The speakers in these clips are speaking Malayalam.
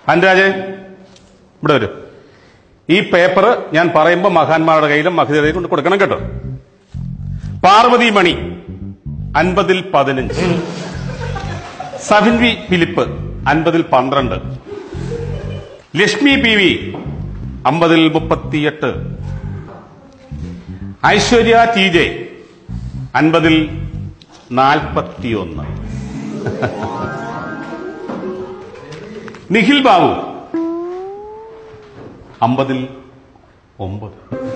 അനുരാജെ ഇവിടെ വരും ഈ പേപ്പർ ഞാൻ പറയുമ്പോൾ മഹാന്മാരുടെ കയ്യിലും മഹിതയുടെ കൊണ്ട് കൊടുക്കണം കേട്ടോ പാർവതി മണി അൻപതിൽ പതിനഞ്ച് സഫിൻ വി ഫിലിപ്പ് അൻപതിൽ പന്ത്രണ്ട് ലക്ഷ്മി പി വി അമ്പതിൽ മുപ്പത്തിയെട്ട് ഐശ്വര്യ ടി ജെ അൻപതിൽ നാൽപ്പത്തിയൊന്ന് നിഖിൽ ബാബു അമ്പതിൽ ഒമ്പത്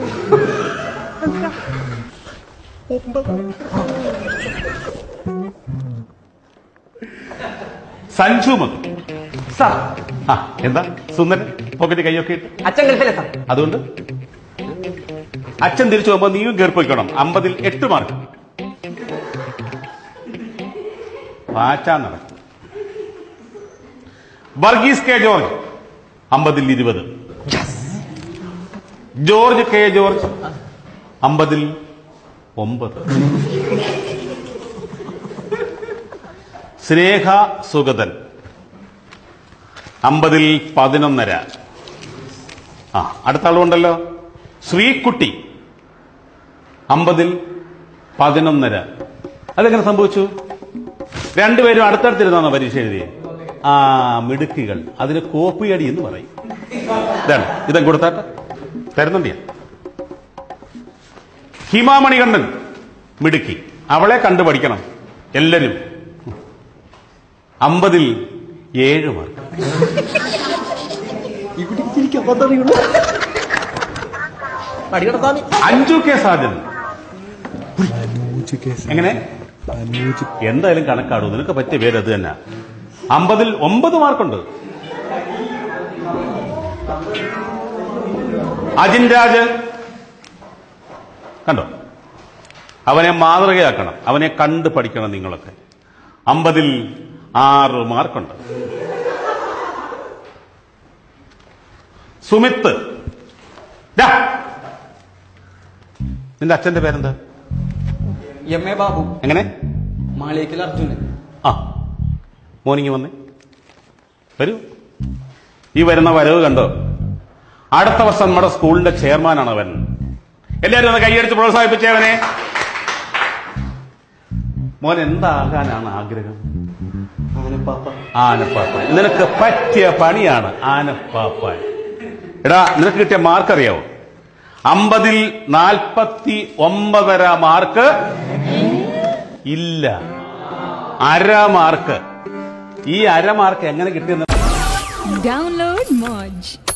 സഞ്ജു മധു സാർ ആ എന്താ സുന്ദരൻ പോക്കറ്റ് കൈയൊക്കെ ഇട്ട് അച്ഛൻ ഗൾഫിലെ സാർ അതുകൊണ്ട് അച്ഛൻ തിരിച്ചു പോകുമ്പോ നീയും കയറിപ്പോയിക്കണം അമ്പതിൽ എട്ട് മാർക്ക് പാച്ചാൻ നടക്കും വർഗീസ് കെ ജോർജ് അമ്പതിൽ ഇരുപത് ജോർജ് കെ ജോർജ് അമ്പതിൽ ഒമ്പത് സ്നേഹ സുഗതൻ അമ്പതിൽ പതിനൊന്നര ആ അടുത്ത ആളുണ്ടല്ലോ ശ്രീകുട്ടി അമ്പതിൽ പതിനൊന്നര അതെങ്ങനെ സംഭവിച്ചു രണ്ടുപേരും അടുത്തടുത്തിരുന്നാണോ പരീക്ഷ എഴുതിയത് ആ മിടുക്കികൾ അതിന് കോപ്പിയടി എന്ന് പറയും ഇതാണ് ഇതം കൊടുത്താട്ടെ തരുന്നുണ്ട് ഞാൻ ഹിമാമണികണ്ഠൻ മിടുക്കി അവളെ കണ്ടു പഠിക്കണം എല്ലാരും അമ്പതിൽ ഏഴ് മാർക്ക് ഇവിടെ എനിക്ക് അബദ്ധറിയുള്ളൂ പഠിക്കണ സ്വാമി അഞ്ചു കെ സാജൻ എങ്ങനെ എന്തായാലും കണക്കാടൂ നിനക്ക് പറ്റിയ പേര് അത് തന്നെ അമ്പതിൽ ഒമ്പത് മാർക്കുണ്ട് അജിൻ രാജ് കണ്ടോ അവനെ മാതൃകയാക്കണം അവനെ കണ്ട് പഠിക്കണം നിങ്ങളൊക്കെ അമ്പതിൽ ആറ് മാർക്കുണ്ട് സുമിത്ത് ദാ. നിന്റെ അച്ഛന്റെ പേരെന്താ എം എ ബാബു എങ്ങനെ മാളിയേക്കൽ അർജുനൻ ആ മോർണിംഗ് വന്നേ വരൂ ഈ വരുന്ന വരവ് കണ്ടോ അടുത്ത വർഷം നമ്മുടെ സ്കൂളിന്റെ ചെയർമാനാണ് അവൻ എല്ലാവരും ഒന്ന് കൈയടിച്ച് പ്രോത്സാഹിപ്പിച്ചവനെ മോൻ എന്താകാനാണ് ആഗ്രഹം ആനപ്പാപ്പ ആനപ്പാപ്പ നിനക്ക് പറ്റിയ പണിയാണ് ആനപ്പാപ്പാൻ എടാ നിനക്ക് കിട്ടിയ മാർക്ക് അറിയാവോ അമ്പതിൽ നാൽപ്പത്തി ഒമ്പതര മാർക്ക് ഇല്ല അര മാർക്ക് ഈ അര മാർക്ക് എങ്ങനെ കിട്ടിയെന്ന് Download Moj.